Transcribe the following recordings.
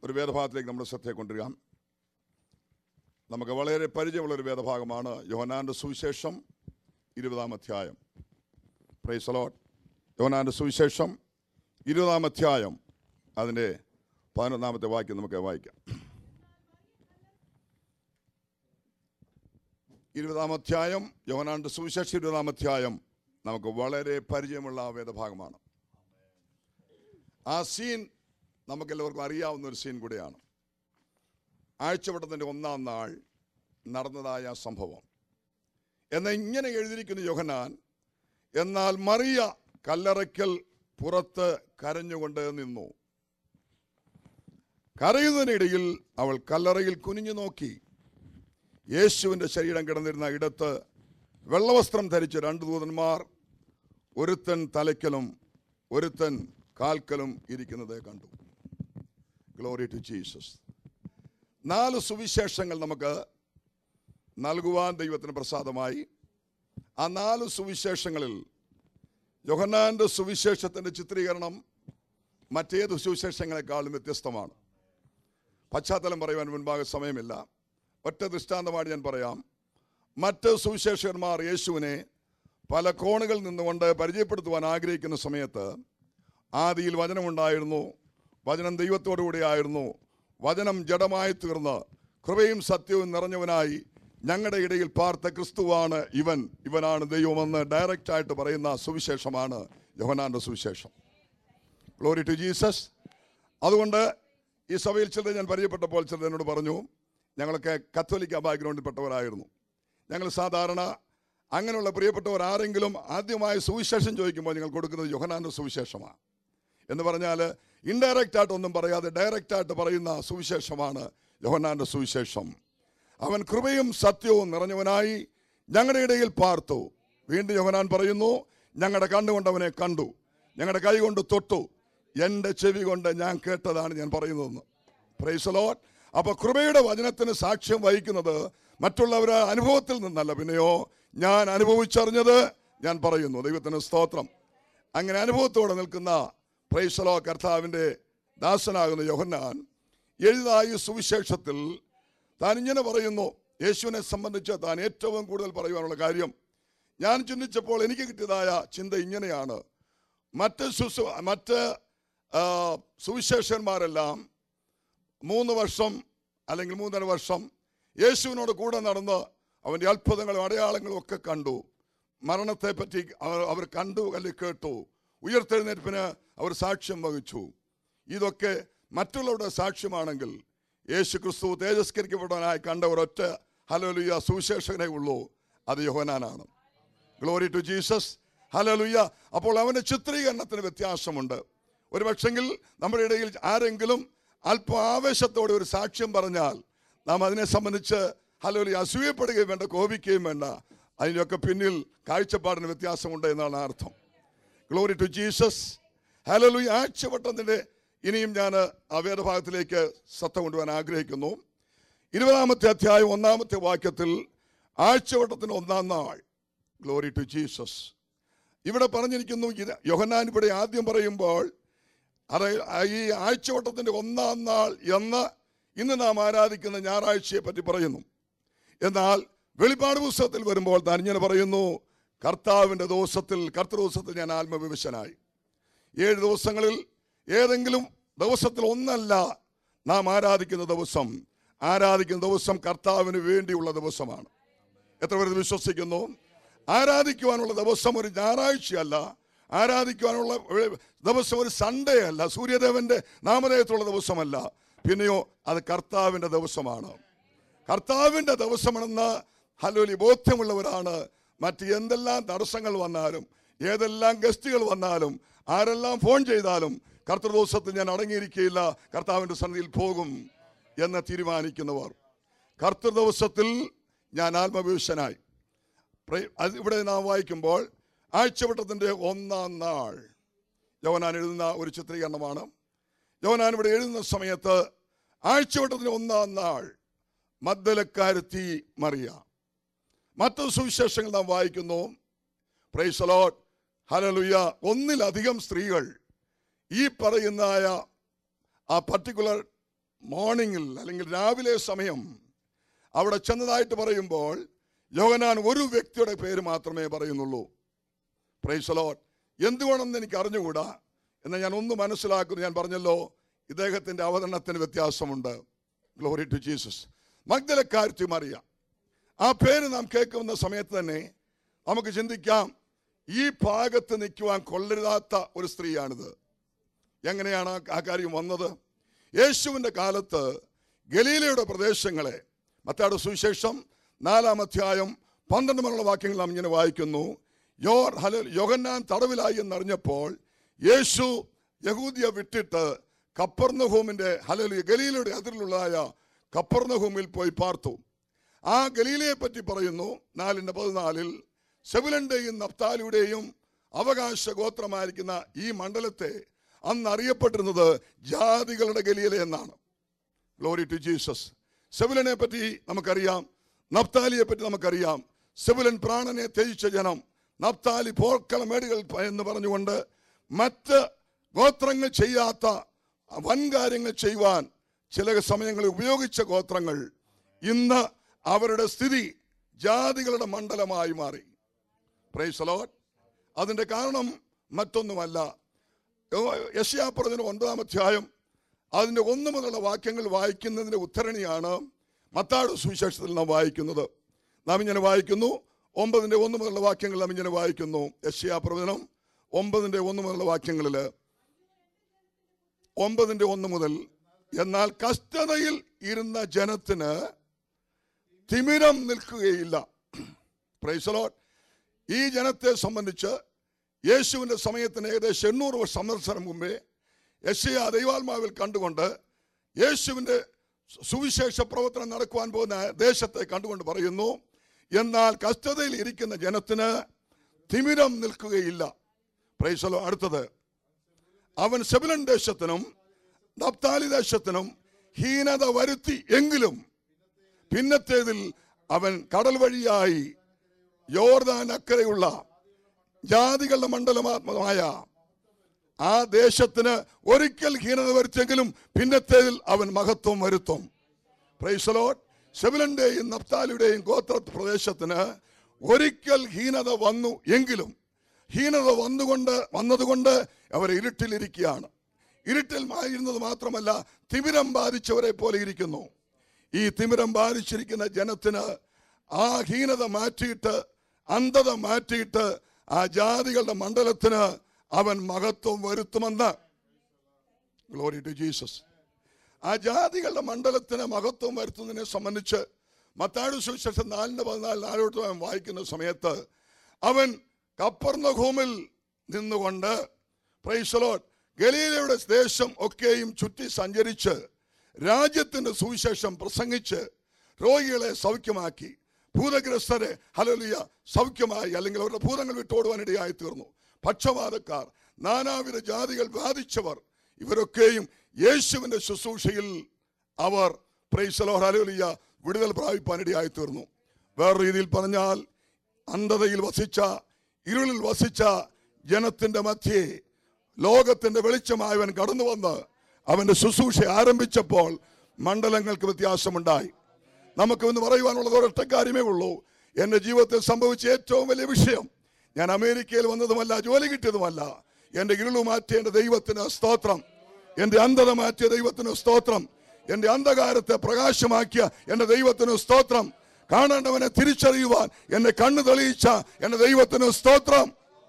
ഒരു വേദഭാഗത്തിലേക്ക് നമ്മുടെ ശ്രദ്ധയെ കൊണ്ടുവരിക നമുക്ക് വളരെ പരിചയമുള്ള ഒരു വേദഭാഗമാണ് യോഹനാന്റെ സുവിശേഷം ഇരുപതാം അധ്യായം പ്രൈസ് അലോട്ട് യോഹനാന്റെ സുവിശേഷം ഇരുപതാം അധ്യായം അതിൻ്റെ പതിനൊന്നാമത്തെ വാക്യം നമുക്ക് വായിക്കാം ഇരുപതാം അധ്യായം യോഹനാന്റെ സുവിശേഷം ഇരുപതാം അധ്യായം നമുക്ക് വളരെ പരിചയമുള്ള വേദഭാഗമാണ് ആ സീൻ നമുക്കെല്ലാവർക്കും അറിയാവുന്ന ഒരു സീൻ കൂടിയാണ് ആഴ്ചവട്ടത്തിൻ്റെ ഒന്നാം നാൾ നടന്നതായ ആ സംഭവം എന്നാൽ ഇങ്ങനെ എഴുതിയിരിക്കുന്ന യോഹനാൻ എന്നാൽ മറിയ കല്ലറയ്ക്കൽ പുറത്ത് കരഞ്ഞുകൊണ്ട് നിന്നു കരയുന്നതിനിടയിൽ അവൾ കല്ലറയിൽ കുനിഞ്ഞു നോക്കി യേശുവിൻ്റെ ശരീരം കിടന്നിരുന്ന ഇടത്ത് വെള്ളവസ്ത്രം ധരിച്ച രണ്ട് ദൂതന്മാർ ഒരുത്തൻ തലയ്ക്കലും ഒരുത്തൻ കാൽക്കലും ഇരിക്കുന്നത് കണ്ടു ഗ്ലോറി ടു ജീസസ് നാല് സുവിശേഷങ്ങൾ നമുക്ക് നൽകുവാൻ ദൈവത്തിന് പ്രസാദമായി ആ നാല് സുവിശേഷങ്ങളിൽ യോഹന്നാന്റെ സുവിശേഷത്തിന്റെ ചിത്രീകരണം മറ്റേത് സുവിശേഷങ്ങളെക്കാളും വ്യത്യസ്തമാണ് പശ്ചാത്തലം പറയുവാൻ മുൻപാകെ സമയമില്ല ഒറ്റ ദൃഷ്ടാന്തമായിട്ട് ഞാൻ പറയാം മറ്റ് സുവിശേഷകന്മാർ യേശുവിനെ പല കോണുകളിൽ നിന്നുകൊണ്ട് പരിചയപ്പെടുത്തുവാൻ ആഗ്രഹിക്കുന്ന സമയത്ത് ആദിയിൽ വചനമുണ്ടായിരുന്നു വചനം ദൈവത്തോടു കൂടിയായിരുന്നു വചനം ജഡമായി തീർന്ന് കൃപയും സത്യവും നിറഞ്ഞവനായി ഞങ്ങളുടെ ഇടയിൽ പാർത്ത ക്രിസ്തുവാണ് ഇവൻ ഇവനാണ് ദൈവമെന്ന് ഡയറക്റ്റ് ആയിട്ട് പറയുന്ന സുവിശേഷമാണ് യോഹനാന്റെ സുവിശേഷം ഗ്ലോറി ടു ജീസസ് അതുകൊണ്ട് ഈ സഭയിൽ ചിലർ ഞാൻ പരിചയപ്പെട്ടപ്പോൾ ചിലർ എന്നോട് പറഞ്ഞു ഞങ്ങളൊക്കെ കത്തോലിക്ക ബാക്ക്ഗ്രൗണ്ടിൽപ്പെട്ടവരായിരുന്നു ഞങ്ങൾ സാധാരണ അങ്ങനെയുള്ള പ്രിയപ്പെട്ടവർ ആരെങ്കിലും ആദ്യമായി സുവിശേഷം ചോദിക്കുമ്പോൾ ഞങ്ങൾ കൊടുക്കുന്നത് യോഹനാന്റെ സുവിശേഷമാണ് എന്ന് പറഞ്ഞാൽ ഇൻഡയറക്റ്റ് ആയിട്ട് ഒന്നും പറയാതെ ഡയറക്റ്റ് ആയിട്ട് പറയുന്ന സുവിശേഷമാണ് യോഹന്നാന്റെ സുവിശേഷം അവൻ കൃപയും സത്യവും നിറഞ്ഞവനായി ഞങ്ങളുടെ ഇടയിൽ പാർത്തു വീണ്ടും യോഹനാൻ പറയുന്നു ഞങ്ങളുടെ കണ്ണുകൊണ്ട് അവനെ കണ്ടു ഞങ്ങളുടെ കൈ കൊണ്ട് തൊട്ടു എൻ്റെ ചെവി കൊണ്ട് ഞാൻ കേട്ടതാണ് ഞാൻ പറയുന്നതെന്ന് പ്രൈസലോട്ട് അപ്പൊ കൃപയുടെ വചനത്തിന് സാക്ഷ്യം വഹിക്കുന്നത് മറ്റുള്ളവരുടെ അനുഭവത്തിൽ നിന്നല്ല പിന്നെയോ ഞാൻ അനുഭവിച്ചറിഞ്ഞത് ഞാൻ പറയുന്നു ദൈവത്തിന് സ്തോത്രം അങ്ങനെ അനുഭവത്തോടെ നിൽക്കുന്ന പ്രൈസലോ കർത്താവിൻ്റെ ദാസനാകുന്ന യോഹന്നാൻ എഴുതായ സുവിശേഷത്തിൽ താൻ ഇങ്ങനെ പറയുന്നു യേശുവിനെ സംബന്ധിച്ച് താൻ ഏറ്റവും കൂടുതൽ പറയുവാനുള്ള കാര്യം ഞാൻ ചിന്തിച്ചപ്പോൾ എനിക്ക് കിട്ടിയതായ ചിന്ത ഇങ്ങനെയാണ് മറ്റ് ശുശ്രൂ മറ്റ് ആ, സുവിശേഷന്മാരെല്ലാം മൂന്ന് വർഷം അല്ലെങ്കിൽ മൂന്നര വർഷം യേശുവിനോട് കൂടെ നടന്ന് അവൻ്റെ അത്ഭുതങ്ങളും അടയാളങ്ങളും ഒക്കെ കണ്ടു മരണത്തെ പറ്റി അവർ അവർ കണ്ടു അല്ലെങ്കിൽ കേട്ടു ഉയർത്തെഴുന്നേൽപ്പിന് അവർ സാക്ഷ്യം വഹിച്ചു ഇതൊക്കെ മറ്റുള്ളവരുടെ സാക്ഷ്യമാണെങ്കിൽ യേശു ക്രിസ്തു തേജസ്കരിക്കപ്പെട്ടവനായി കണ്ട ഒരൊറ്റ ഹലോലുയ സുവിശേഷകനെ ഉള്ളൂ അത് യോഹനാനാണ് ഗ്ലോറി ടു ജീസസ് ഹലലുയ്യ അപ്പോൾ അവന്റെ ചിത്രീകരണത്തിന് വ്യത്യാസമുണ്ട് ഒരു പക്ഷെങ്കിൽ നമ്മുടെ ഇടയിൽ ആരെങ്കിലും അല്പം ആവേശത്തോടെ ഒരു സാക്ഷ്യം പറഞ്ഞാൽ നാം അതിനെ സംബന്ധിച്ച് ഹലോലി അസൂയപ്പെടുകയും വേണ്ട കോപിക്കുകയും വേണ്ട അതിൻ്റെയൊക്കെ പിന്നിൽ കാഴ്ചപ്പാടിന് വ്യത്യാസമുണ്ട് എന്നാണ് അർത്ഥം ഗ്ലോറി ടു ജീസസ് ഹലോലി ആഴ്ചവട്ടത്തിൻ്റെ ഇനിയും ഞാൻ ആ വേദഭാഗത്തിലേക്ക് ശ്രദ്ധ കൊണ്ടുപോകാൻ ആഗ്രഹിക്കുന്നു ഇരുപതാമത്തെ അധ്യായം ഒന്നാമത്തെ വാക്യത്തിൽ ആഴ്ചവട്ടത്തിന് ഒന്നാം നാൾ ഗ്ലോറി ടു ജീസസ് ഇവിടെ പറഞ്ഞിരിക്കുന്നു ഇത് യോഹന്നാൻ ഇവിടെ ആദ്യം പറയുമ്പോൾ അത് ഈ ആഴ്ചവട്ടത്തിന്റെ ഒന്നാം നാൾ എന്ന് ഇന്ന് നാം ആരാധിക്കുന്ന ഞായറാഴ്ചയെ പറ്റി പറയുന്നു എന്നാൽ വെളിപ്പാട് പുസ്തകത്തിൽ വരുമ്പോൾ താൻ ഇങ്ങനെ പറയുന്നു കർത്താവിൻ്റെ ദിവസത്തിൽ കർത്തൃ ദിവസത്തിൽ ഞാൻ ആത്മവിവശനായി ഏഴ് ദിവസങ്ങളിൽ ഏതെങ്കിലും ദിവസത്തിൽ ഒന്നല്ല നാം ആരാധിക്കുന്ന ദിവസം ആരാധിക്കുന്ന ദിവസം കർത്താവിന് വേണ്ടിയുള്ള ദിവസമാണ് എത്ര പേർ ഇത് വിശ്വസിക്കുന്നു ആരാധിക്കുവാനുള്ള ദിവസം ഒരു ഞായറാഴ്ചയല്ല ആരാധിക്കുവാനുള്ള ഒരു ദിവസം ഒരു സൺഡേ അല്ല സൂര്യദേവന്റെ നാമധേയത്തുള്ള ദിവസമല്ല പിന്നെയോ അത് കർത്താവിൻ്റെ ദിവസമാണ് കർത്താവിൻ്റെ ദിവസമാണെന്ന് ഹലോലി ബോധ്യമുള്ളവരാണ് മറ്റ് എന്തെല്ലാം തടസ്സങ്ങൾ വന്നാലും ഏതെല്ലാം ഗസ്റ്റുകൾ വന്നാലും ആരെല്ലാം ഫോൺ ചെയ്താലും കർത്തൃ ദിവസത്തിൽ ഞാൻ അടങ്ങിയിരിക്കുകയില്ല കർത്താവിൻ്റെ സന്നിധിയിൽ പോകും എന്ന് തീരുമാനിക്കുന്നവർ കർത്തൃ ദിവസത്തിൽ ഞാൻ ആത്മവിവശനായി പ്രേ- അത് ഇവിടെ നാം വായിക്കുമ്പോൾ ആഴ്ചവട്ടത്തിൻ്റെ ഒന്നാം നാൾ യോവനാൻ എഴുതുന്ന ഒരു ചിത്രീകരണമാണ് യോവനാൻ ഇവിടെ എഴുതുന്ന സമയത്ത് ആഴ്ചവട്ടത്തിൻ്റെ ഒന്നാം നാൾ മദ്ദലക്കാരത്തി മറിയ മറ്റു സുവിശേഷങ്ങൾ നാം വായിക്കുന്നു പ്രൈസലോട്ട് ഹലലുയ ഒന്നിലധികം സ്ത്രീകൾ ഈ പറയുന്നതായ ആ പർട്ടിക്കുലർ മോർണിംഗിൽ അല്ലെങ്കിൽ രാവിലെ സമയം അവിടെ ചെന്നതായിട്ട് പറയുമ്പോൾ യോഹനാൻ ഒരു വ്യക്തിയുടെ പേര് മാത്രമേ പറയുന്നുള്ളൂ പ്രൈസലോട്ട് എന്തുകൊണ്ടെന്ന് എനിക്ക് അറിഞ്ഞുകൂടാ എന്ന് ഞാൻ ഒന്ന് മനസ്സിലാക്കുന്നു ഞാൻ പറഞ്ഞല്ലോ ഇദ്ദേഹത്തിന്റെ അവതരണത്തിന് വ്യത്യാസമുണ്ട് ഗ്ലോറി ടു ജീസസ് മഗ്ദലക്കാരത്തി മറിയ ആ പേര് നാം കേൾക്കുന്ന സമയത്ത് തന്നെ നമുക്ക് ചിന്തിക്കാം ഈ ഭാഗത്ത് നിൽക്കുവാൻ കൊള്ളരുതാത്ത ഒരു സ്ത്രീയാണിത് എങ്ങനെയാണ് ആ- ആ കാര്യം വന്നത് യേശുവിൻ്റെ കാലത്ത് ഗലീലയുടെ പ്രദേശങ്ങളെ മത്താട് സുവിശേഷം നാലാം അധ്യായം പന്ത്രണ്ട് മുതലുള്ള വാക്യങ്ങൾ നാം ഇങ്ങനെ വായിക്കുന്നു യോർ ഹല യോഹന്നാൻ തടവിലായി എന്നറിഞ്ഞപ്പോൾ യേശു യഹൂദിയ വിട്ടിട്ട് കപ്പർന്നഹൂമിന്റെ ഹലലു ഗലീലയുടെ അതിരിലുള്ളതായ കപ്പർന്നഹൂമിൽ പോയി പാർത്തു ആ ഗലീലയെ പറ്റി പറയുന്നു നാലിന്റെ പതിനാലിൽ സെബുലന്റെയും നപ്താലിയുടെയും അവകാശ ഗോത്രമായിരിക്കുന്ന ഈ മണ്ഡലത്തെ അന്ന് അറിയപ്പെട്ടിരുന്നത് ജാതികളുടെ ഗലീല എന്നാണ് ഗ്ലോറി ടു ജീസസ് സെബുലനെ പറ്റി നമുക്കറിയാം നപ്താലിയെ പറ്റി നമുക്കറിയാം സെബുലൻ പ്രാണനെ ത്യജിച്ച ജനം നപ്താലി പോർക്കളമേടുകൾ എന്ന് പറഞ്ഞുകൊണ്ട് മറ്റ് ഗോത്രങ്ങൾ ചെയ്യാത്ത വൻകാര്യങ്ങൾ ചെയ്യുവാൻ ചില സമയങ്ങളിൽ ഉപയോഗിച്ച ഗോത്രങ്ങൾ ഇന്ന് അവരുടെ സ്ഥിതി ജാതികളുടെ മണ്ഡലമായി മാറി പ്രൈസലോട്ട് അതിന്റെ കാരണം മറ്റൊന്നുമല്ല യശയാപ്രതിന് ഒൻപതാം അധ്യായം അതിന്റെ ഒന്ന് മുതലുള്ള വാക്യങ്ങൾ വായിക്കുന്നതിന്റെ ഉദ്ധരണിയാണ് മത്താട് സുവിശേഷത്തിൽ നാം വായിക്കുന്നത് നാം ഇങ്ങനെ വായിക്കുന്നു ഒമ്പതിന്റെ ഒന്ന് മുതലുള്ള വാക്യങ്ങൾ നാം ഇങ്ങനെ വായിക്കുന്നു യശയാപ്രവചനം ഒമ്പതിന്റെ ഒന്ന് മുതലുള്ള വാക്യങ്ങളിൽ ഒമ്പതിന്റെ ഒന്ന് മുതൽ എന്നാൽ കഷ്ടതയിൽ ഇരുന്ന ജനത്തിന് തിമിരം നിൽക്കുകയില്ല പ്രൈസലോട്ട് ഈ ജനത്തെ സംബന്ധിച്ച് യേശുവിന്റെ സമയത്തിന് ഏകദേശം എണ്ണൂറ് വർഷം സംവത്സരം മുമ്പേ യശയ ദൈവാത്മാവിൽ കണ്ടുകൊണ്ട് യേശുവിന്റെ സുവിശേഷ പ്രവർത്തനം നടക്കുവാൻ പോകുന്ന ദേശത്തെ കണ്ടുകൊണ്ട് പറയുന്നു എന്നാൽ കഷ്ടതയിൽ ഇരിക്കുന്ന ജനത്തിന് തിമിരം നിൽക്കുകയില്ല പ്രൈസലോ അടുത്തത് അവൻ സെബുലൻ ദേശത്തിനും നപ്താലി ദേശത്തിനും ഹീനത വരുത്തി എങ്കിലും പിന്നത്തേതിൽ അവൻ കടൽ വഴിയായി യോർദാൻ അക്കരെയുള്ള ജാതികളുടെ മണ്ഡലമാത്മകമായ ആ ദേശത്തിന് ഒരിക്കൽ ഹീനത വരുത്തിയെങ്കിലും പിന്നത്തേതിൽ അവൻ മഹത്വം വരുത്തും പ്രൈസലോട്ട് സെബുലന്റെയും നപ്താലിയുടെയും ഗോത്ര പ്രദേശത്തിന് ഒരിക്കൽ ഹീനത വന്നു എങ്കിലും ഹീനത വന്നുകൊണ്ട് വന്നതുകൊണ്ട് അവർ ഇരുട്ടിലിരിക്കുകയാണ് ഇരുട്ടിൽ ആയിരുന്നത് മാത്രമല്ല തിമിരം ബാധിച്ചവരെ പോലെ ഇരിക്കുന്നു ഈ തിമിരം ബാധിച്ചിരിക്കുന്ന ജനത്തിന് ആ ഹീനത മാറ്റിയിട്ട് അന്ധത മാറ്റിയിട്ട് ആ ജാതികളുടെ മണ്ഡലത്തിന് അവൻ മഹത്വം വരുത്തുമെന്ന് ഗ്ലോറി ടു ജീസസ് ആ ജാതികളുടെ മണ്ഡലത്തിന് മഹത്വം വരുത്തുന്നതിനെ സംബന്ധിച്ച് മത്താട് സുവിശേഷം നാലിന്റെ പതിനാല് നാലോട്ട് അവൻ വായിക്കുന്ന സമയത്ത് അവൻ കപ്പർന്നഭൂമിൽ നിന്നുകൊണ്ട് പ്രൈസലോട്ട് ഗലീലയുടെ ദേശം ഒക്കെയും ചുറ്റി സഞ്ചരിച്ച് രാജ്യത്തിന്റെ സുവിശേഷം പ്രസംഗിച്ച് രോഗികളെ സൗഖ്യമാക്കി ഭൂതഗ്രസ്തരെ ഹലോലിയ സൗഖ്യമായി അല്ലെങ്കിൽ അവരുടെ ഭൂതങ്ങൾ വിട്ടോടുവാനിടയായി തീർന്നു പക്ഷപാതക്കാർ നാനാവിധ ജാതികൾ ബാധിച്ചവർ ഇവരൊക്കെയും യേശുവിന്റെ ശുശ്രൂഷയിൽ അവർ പ്രൈസലോ ഹലോലിയ വിടുതൽ പ്രാപിപ്പാനിടയായി തീർന്നു വേറെ രീതിയിൽ പറഞ്ഞാൽ അന്ധതയിൽ വസിച്ച ഇരുളിൽ വസിച്ച ജനത്തിന്റെ മധ്യേ ലോകത്തിന്റെ വെളിച്ചമായവൻ കടന്നു വന്ന് അവന്റെ ശുശ്രൂഷ ആരംഭിച്ചപ്പോൾ മണ്ഡലങ്ങൾക്ക് വ്യത്യാസമുണ്ടായി നമുക്ക് ഇന്ന് പറയുവാനുള്ളത് ഒരൊറ്റ കാര്യമേ ഉള്ളൂ എന്റെ ജീവിതത്തിൽ സംഭവിച്ച ഏറ്റവും വലിയ വിഷയം ഞാൻ അമേരിക്കയിൽ വന്നതുമല്ല ജോലി കിട്ടിയതുമല്ല എന്റെ ഇരുളു മാറ്റിയ എന്റെ ദൈവത്തിന് സ്തോത്രം എന്റെ അന്ധത മാറ്റിയ ദൈവത്തിന് സ്തോത്രം എന്റെ അന്ധകാരത്തെ പ്രകാശമാക്കിയ എന്റെ ദൈവത്തിന് സ്തോത്രം കാണേണ്ടവനെ തിരിച്ചറിയുവാൻ എന്നെ കണ്ണു തെളിയിച്ച എന്റെ ദൈവത്തിന് സ്തോത്രം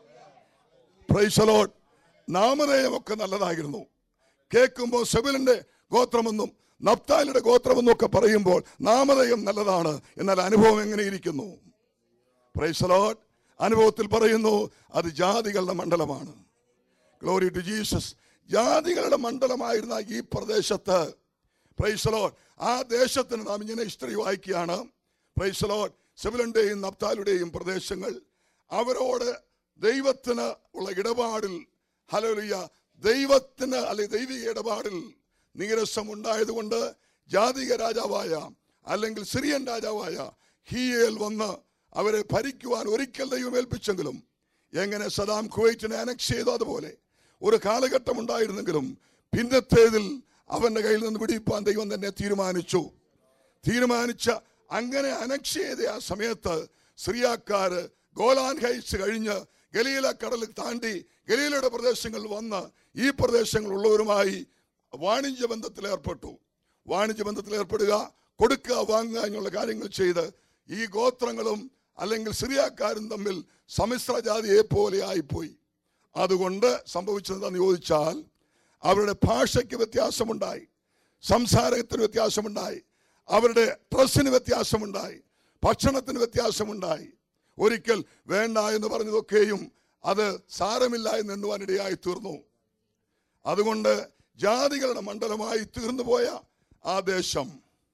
പ്രൈസലോട്ട് നാമധേയമൊക്കെ നല്ലതായിരുന്നു കേൾക്കുമ്പോൾ സെബിലിന്റെ ഗോത്രമെന്നും നപ്താലിയുടെ ഗോത്രമെന്നും ഒക്കെ പറയുമ്പോൾ നാമധേയം നല്ലതാണ് എന്നാൽ അനുഭവം എങ്ങനെയിരിക്കുന്നു പ്രൈസലോട്ട് അനുഭവത്തിൽ പറയുന്നു അത് ജാതികളുടെ മണ്ഡലമാണ് ഗ്ലോറി ടു ജീസസ് ജാതികളുടെ മണ്ഡലമായിരുന്ന ഈ പ്രദേശത്ത് പ്രൈസലോട്ട് ആ ദേശത്തിന് നാം ഇങ്ങനെ ഹിസ്റ്ററി വായിക്കുകയാണ് പ്രൈസലോട്ട് സെബിലന്റെയും നപ്താലുടെയും പ്രദേശങ്ങൾ അവരോട് ദൈവത്തിന് ഉള്ള ഇടപാടിൽ ഹലോലിയ ദൈവത്തിന് അല്ലെ ദൈവിക ഇടപാടിൽ നീരസം ഉണ്ടായതുകൊണ്ട് ജാതിക രാജാവായ അല്ലെങ്കിൽ സിറിയൻ രാജാവായ ഹീയേൽ വന്ന് അവരെ ഭരിക്കുവാൻ ഒരിക്കൽ ദൈവം ഏൽപ്പിച്ചെങ്കിലും എങ്ങനെ സദാം കുവൈറ്റിനെ അനക്സ് ചെയ്തു അതുപോലെ ഒരു കാലഘട്ടം ഉണ്ടായിരുന്നെങ്കിലും പിന്നത്തേതിൽ അവന്റെ കയ്യിൽ നിന്ന് വിടിയിപ്പാൻ ദൈവം തന്നെ തീരുമാനിച്ചു തീരുമാനിച്ച അങ്ങനെ അനക്ഷ്യ ചെയ്ത ആ സമയത്ത് സിറിയാക്കാര് ഗോലാൻ ഹൈറ്റ്സ് കഴിഞ്ഞ് ഗലീല കടൽ താണ്ടി ഗലീലയുടെ പ്രദേശങ്ങളിൽ വന്ന് ഈ പ്രദേശങ്ങളുള്ളവരുമായി വാണിജ്യ ബന്ധത്തിൽ ഏർപ്പെട്ടു വാണിജ്യ ബന്ധത്തിൽ ഏർപ്പെടുക കൊടുക്കുക വാങ്ങുക എന്നുള്ള കാര്യങ്ങൾ ചെയ്ത് ഈ ഗോത്രങ്ങളും അല്ലെങ്കിൽ സിറിയാക്കാരും തമ്മിൽ സമ്മിശ്ര ജാതിയെ പോലെ ആയിപ്പോയി അതുകൊണ്ട് സംഭവിച്ചത് എന്താണെന്ന് ചോദിച്ചാൽ അവരുടെ ഭാഷയ്ക്ക് വ്യത്യാസമുണ്ടായി സംസാരത്തിന് വ്യത്യാസമുണ്ടായി അവരുടെ ഡ്രസ്സിന് വ്യത്യാസമുണ്ടായി ഭക്ഷണത്തിന് വ്യത്യാസമുണ്ടായി ഒരിക്കൽ വേണ്ട എന്ന് പറഞ്ഞതൊക്കെയും അത് സാരമില്ല എന്ന് എണ്ണുവാനിടയായി തീർന്നു അതുകൊണ്ട് ജാതികളുടെ മണ്ഡലമായി തീർന്നു പോയ ആ ദേശം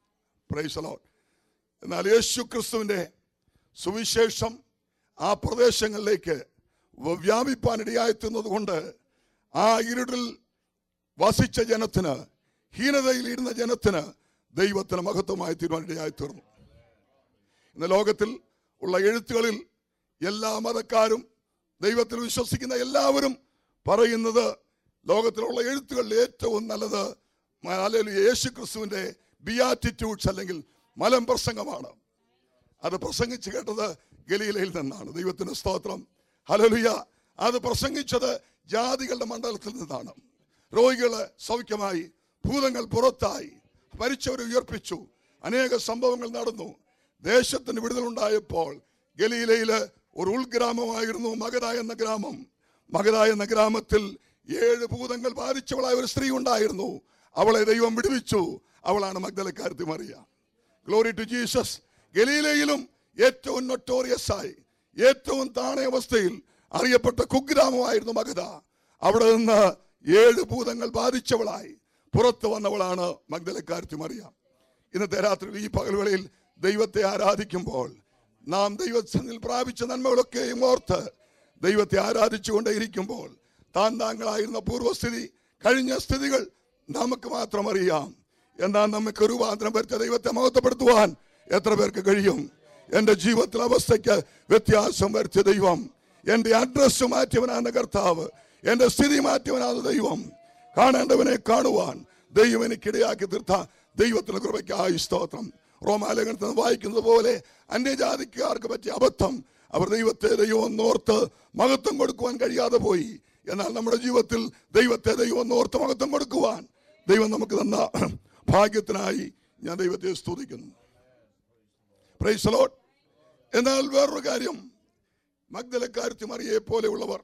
പ്രൈസലോ എന്നാൽ യേശു ക്രിസ്തുവിന്റെ സുവിശേഷം ആ പ്രദേശങ്ങളിലേക്ക് വ- വ്യാപിപ്പാനിടയായി തീർന്നത് കൊണ്ട് ആ ഇരുടിൽ വസിച്ച ജനത്തിന് ഹീനതയിൽ ഇരുന്ന ജനത്തിന് ദൈവത്തിന് മഹത്വമായി തീരുവാനിടയായി തീർന്നു ഇന്ന് ലോകത്തിൽ ഉള്ള എഴുത്തുകളിൽ എല്ലാ മതക്കാരും ദൈവത്തിൽ വിശ്വസിക്കുന്ന എല്ലാവരും പറയുന്നത് ലോകത്തിലുള്ള എഴുത്തുകളിൽ ഏറ്റവും നല്ലത് അല്ലെങ്കിൽ യേശു ക്രിസ്തുവിന്റെ ബിയാറ്റിറ്റ്യൂഡ്സ് അല്ലെങ്കിൽ മലം പ്രസംഗമാണ് അത് പ്രസംഗിച്ച് കേട്ടത് ഗലീലയിൽ നിന്നാണ് ദൈവത്തിന് സ്തോത്രം ഹലലുയ അത് പ്രസംഗിച്ചത് ജാതികളുടെ മണ്ഡലത്തിൽ നിന്നാണ് രോഗികള് സൗഖ്യമായി ഭൂതങ്ങൾ പുറത്തായി മരിച്ചവരെ ഉയർപ്പിച്ചു അനേക സംഭവങ്ങൾ നടന്നു ദേശത്തിന് വിടുതലുണ്ടായപ്പോൾ ഗലീലയില് ഒരു ഉൾഗ്രാമമായിരുന്നു മഗധ എന്ന ഗ്രാമം മഗധ എന്ന ഗ്രാമത്തിൽ ഏഴ് ഭൂതങ്ങൾ ബാധിച്ചവളായ ഒരു സ്ത്രീ ഉണ്ടായിരുന്നു അവളെ ദൈവം വിടുവിച്ചു അവളാണ് മഗ്ദലക്കാരത്തി മറിയ ഗ്ലോറി ടു ജീസസ് ഗലീലയിലും ഏറ്റവും നൊട്ടോറിയസ് ആയി ഏറ്റവും താണയ അവസ്ഥയിൽ അറിയപ്പെട്ട കുഗ്രാമമായിരുന്നു മഗധ അവിടെ നിന്ന് ഏഴ് ഭൂതങ്ങൾ ബാധിച്ചവളായി പുറത്തു വന്നവളാണ് മഗ്ദലക്കാരത്തി മറിയ ഇന്നത്തെ രാത്രി ഈ പകൽവേളയിൽ ദൈവത്തെ ആരാധിക്കുമ്പോൾ നാം ദൈവത്തിൽ പ്രാപിച്ച നന്മകളൊക്കെയും ഓർത്ത് ദൈവത്തെ ആരാധിച്ചുകൊണ്ടേയിരിക്കുമ്പോൾ താൻ താങ്കളായിരുന്ന പൂർവ്വസ്ഥിതി കഴിഞ്ഞ സ്ഥിതികൾ നമുക്ക് മാത്രം അറിയാം എന്നാൽ നമുക്ക് രൂപാന്തരം വരുത്തിയ ദൈവത്തെ മഹത്വപ്പെടുത്തുവാൻ എത്ര പേർക്ക് കഴിയും എന്റെ ജീവിതത്തിലെ അവസ്ഥയ്ക്ക് വ്യത്യാസം വരുത്തിയ ദൈവം എന്റെ അഡ്രസ് മാറ്റിയവനാണ് കർത്താവ് എന്റെ സ്ഥിതി മാറ്റിയവനാണ് ദൈവം കാണേണ്ടവനെ കാണുവാൻ ദൈവം എനിക്കിടയാക്കി തീർത്ത ദൈവത്തിന് കൃപയ്ക്കായി സ്തോത്രം റോമാലേഖനത്തിൽ നിന്ന് വായിക്കുന്നത് പോലെ അന്യജാതിക്കാർക്ക് പറ്റിയ അബദ്ധം അവർ ദൈവത്തെ ദൈവം എന്നോർത്ത് മഹത്വം കൊടുക്കുവാൻ കഴിയാതെ പോയി എന്നാൽ നമ്മുടെ ജീവിതത്തിൽ ദൈവത്തെ ദൈവം എന്നോർത്ത് മഹത്വം കൊടുക്കുവാൻ ദൈവം നമുക്ക് തന്ന ഭാഗ്യത്തിനായി ഞാൻ ദൈവത്തെ സ്തുതിക്കുന്നു Praise the Lord. എന്നാൽ വേറൊരു കാര്യം മഗ്ദലക്കാരത്തി മറിയെ പോലെയുള്ളവർ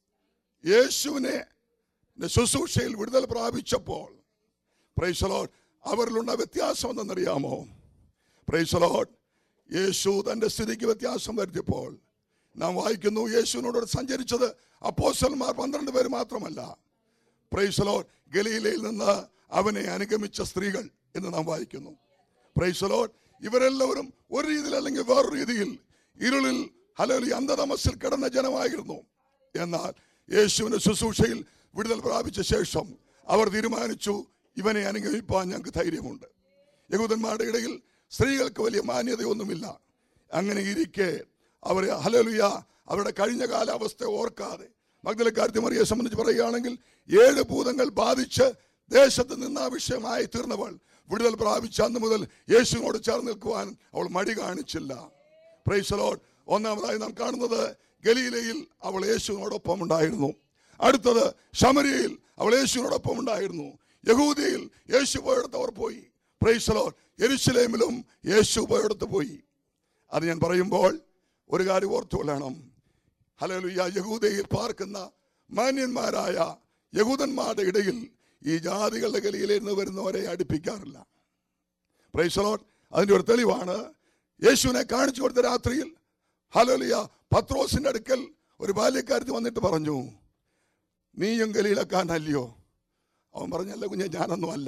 യേശുവിനെ ശുശ്രൂഷയിൽ വിടുതൽ പ്രാപിച്ചപ്പോൾ പ്രൈസലോഡ് അവരിലുണ്ട വ്യത്യാസം എന്തെന്നറിയാമോ പ്രൈസലോഡ് യേശു തന്റെ സ്ഥിതിക്ക് വ്യത്യാസം വരുത്തിയപ്പോൾ നാം വായിക്കുന്നു യേശുവിനോട് സഞ്ചരിച്ചത് അപ്പോസ്റ്റലന്മാർ പന്ത്രണ്ട് പേര് മാത്രമല്ല പ്രൈസലോഡ് ഗലീലയിൽ നിന്ന് അവനെ അനുഗമിച്ച സ്ത്രീകൾ എന്ന് നാം വായിക്കുന്നു പ്രൈസലോഡ് ഇവരെല്ലാവരും ഒരു രീതിയിൽ അല്ലെങ്കിൽ വേറൊരു രീതിയിൽ ഇരുളിൽ ഹലോലി അന്ധതമസിൽ കിടന്ന ജനമായിരുന്നു എന്നാൽ യേശുവിന്റെ ശുശ്രൂഷയിൽ വിടുതൽ പ്രാപിച്ച ശേഷം അവർ തീരുമാനിച്ചു ഇവനെ അനുഗമിപ്പാൻ ഞങ്ങൾക്ക് ധൈര്യമുണ്ട് യഹൂദന്മാരുടെ ഇടയിൽ സ്ത്രീകൾക്ക് വലിയ മാന്യതയൊന്നുമില്ല അങ്ങനെ ഇരിക്കെ അവരെ ഹലലുയ അവരുടെ കഴിഞ്ഞ കാലാവസ്ഥ ഓർക്കാതെ മഗ്ദലക്കാരത്തി മറിയെ സംബന്ധിച്ച് പറയുകയാണെങ്കിൽ ഏഴ് ഭൂതങ്ങൾ ബാധിച്ച് ദേശത്ത് നിന്ന് ആ വിഷയമായി തീർന്നവൾ വിടുതൽ പ്രാപിച്ച അന്ന് മുതൽ യേശുവിനോട് ചേർന്ന് നിൽക്കുവാൻ അവൾ മടി കാണിച്ചില്ല പ്രൈസലോഡ് ഒന്നാമതായി നാം കാണുന്നത് ഗലീലയിൽ അവൾ യേശുവിനോടൊപ്പം ഉണ്ടായിരുന്നു അടുത്തത് ശമരിയയിൽ അവൾ യേശുവിനോടൊപ്പം ഉണ്ടായിരുന്നു യഹൂദിയിൽ യേശു പോയിടത്ത് അവർ പോയി പ്രൈസലോഡ് യെരുശലേമിലും യേശു പോയിടത്ത് പോയി അത് ഞാൻ പറയുമ്പോൾ ഒരു കാര്യം ഓർത്തുകൊള്ളണം ഹലലുയ യഹൂദയിൽ പാർക്കുന്ന മാന്യന്മാരായ യഹൂദന്മാരുടെ ഇടയിൽ ഈ ജാതികളുടെ ഗലിയിൽ നിന്ന് വരുന്നവരെ അടുപ്പിക്കാറില്ല പ്രൈസലോട്ട് അതിന്റെ ഒരു തെളിവാണ് യേശുവിനെ കാണിച്ചു കൊടുത്ത രാത്രിയിൽ ഹലോലിയ പത്രോസിന്റെ അടുക്കൽ ഒരു ബാല്യക്കാരത്തി വന്നിട്ട് പറഞ്ഞു നീയും ഗലീലക്കാരനല്ലയോ അവൻ പറഞ്ഞല്ല കുഞ്ഞെ ഞാനൊന്നും അല്ല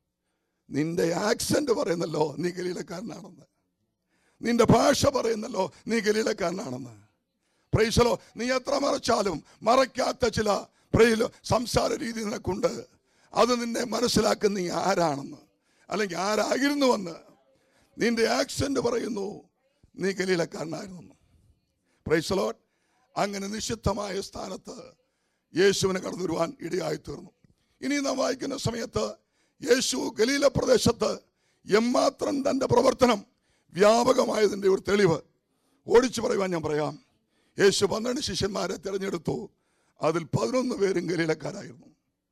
നിന്റെ ആക്സന്റ് പറയുന്നല്ലോ നീ ഗലീലക്കാരനാണെന്ന് നിന്റെ ഭാഷ പറയുന്നല്ലോ നീ ഗലീലക്കാരനാണെന്ന് പ്രൈസലോ നീ എത്ര മറച്ചാലും മറയ്ക്കാത്ത ചില പ്രയിലോ സംസാര രീതി നിനക്കുണ്ട് അത് നിന്നെ മനസ്സിലാക്കുന്ന നീ ആരാണെന്ന് അല്ലെങ്കിൽ ആരായിരുന്നുവെന്ന് നിന്റെ ആക്സന്റ് പറയുന്നു നീ ഗലീലക്കാരനായിരുന്നു പ്രൈസലോട്ട് അങ്ങനെ നിഷിദ്ധമായ സ്ഥാനത്ത് യേശുവിനെ കടന്നു വരുവാൻ ഇടയായി തീർന്നു ഇനി നാം വായിക്കുന്ന സമയത്ത് യേശു ഗലീല പ്രദേശത്ത് എമ്മാത്രം തൻ്റെ പ്രവർത്തനം വ്യാപകമായതിൻ്റെ ഒരു തെളിവ് ഓടിച്ചു പറയുവാൻ ഞാൻ പറയാം യേശു പന്ത്രണ്ട് ശിഷ്യന്മാരെ തിരഞ്ഞെടുത്തു അതിൽ പതിനൊന്ന് പേരും ഗലീലക്കാരായിരുന്നു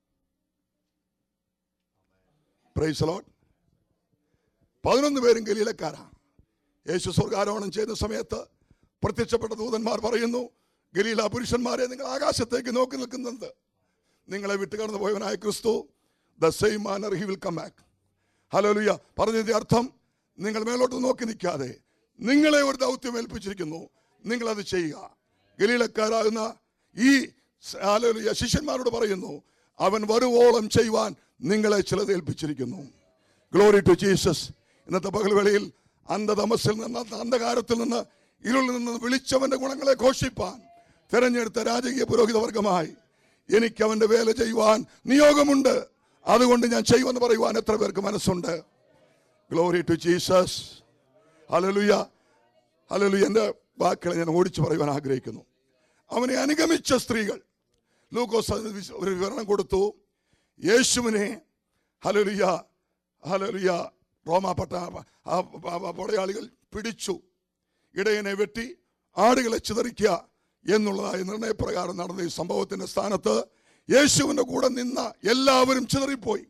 പ്രൈസ് ലോട്ട് പതിനൊന്ന് പേരും ഗലീലക്കാരാണ് യേശു സ്വർഗാരോഹണം ചെയ്യുന്ന സമയത്ത് പ്രത്യക്ഷപ്പെട്ട ദൂതന്മാർ പറയുന്നു ഗലീല പുരുഷന്മാരെ നിങ്ങൾ ആകാശത്തേക്ക് നോക്കി നിൽക്കുന്നത് നിങ്ങളെ വിട്ടുകടന്നു പോയവനായ ക്രിസ്തു the same manner he will come back hallelujah പറഞ്ഞതിന്റെ അർത്ഥം നിങ്ങൾ മേലോട്ട് നോക്കി നിൽക്കാതെ നിങ്ങളെ ഒരു ദൗത്യം ഏൽപ്പിച്ചിരിക്കുന്നു നിങ്ങളത് ചെയ്യുക ഗലീലക്കാരാകുന്ന ഈ ഹലോലുയ ശിഷ്യന്മാരോട് പറയുന്നു അവൻ വരുവോളം ചെയ്യുവാൻ നിങ്ങളെ ചിലത് ഏൽപ്പിച്ചിരിക്കുന്നു ഗ്ലോറി ടു ജീസസ് ഇന്നത്തെ പകൽവേളയിൽ അന്ധതമസിൽ നിന്ന് അന്ധകാരത്തിൽ നിന്ന് ഇരുളിൽ നിന്ന് വിളിച്ചവന്റെ ഗുണങ്ങളെ ഘോഷിപ്പാൻ തെരഞ്ഞെടുത്ത രാജകീയ പുരോഹിത വർഗമായി എനിക്ക് അവന്റെ വേല ചെയ്യുവാൻ നിയോഗമുണ്ട് അതുകൊണ്ട് ഞാൻ ചെയ്യുമെന്ന് പറയുവാൻ എത്ര പേർക്ക് മനസ്സുണ്ട് glory to Jesus hallelujah hallelujah എൻ്റെ വാക്കുകളെ ഞാൻ ഓടിച്ചു പറയുവാൻ ആഗ്രഹിക്കുന്നു അവനെ അനുഗമിച്ച സ്ത്രീകൾ ലൂക്കോസ് അതിന് വിശ- ഒരു വിവരണം കൊടുത്തു യേശുവിനെ ഹലലുയ ഹലലുയ റോമാ പട്ട ആ പ- പ- പടയാളികൾ പിടിച്ചു ഇടയനെ വെട്ടി ആടുകളെ ചിതറിക്കുക എന്നുള്ളതായ നിർണയപ്രകാരം നടന്ന ഈ സംഭവത്തിന്റെ സ്ഥാനത്ത് യേശുവിന്റെ കൂടെ നിന്ന എല്ലാവരും ചിതറിപ്പോയി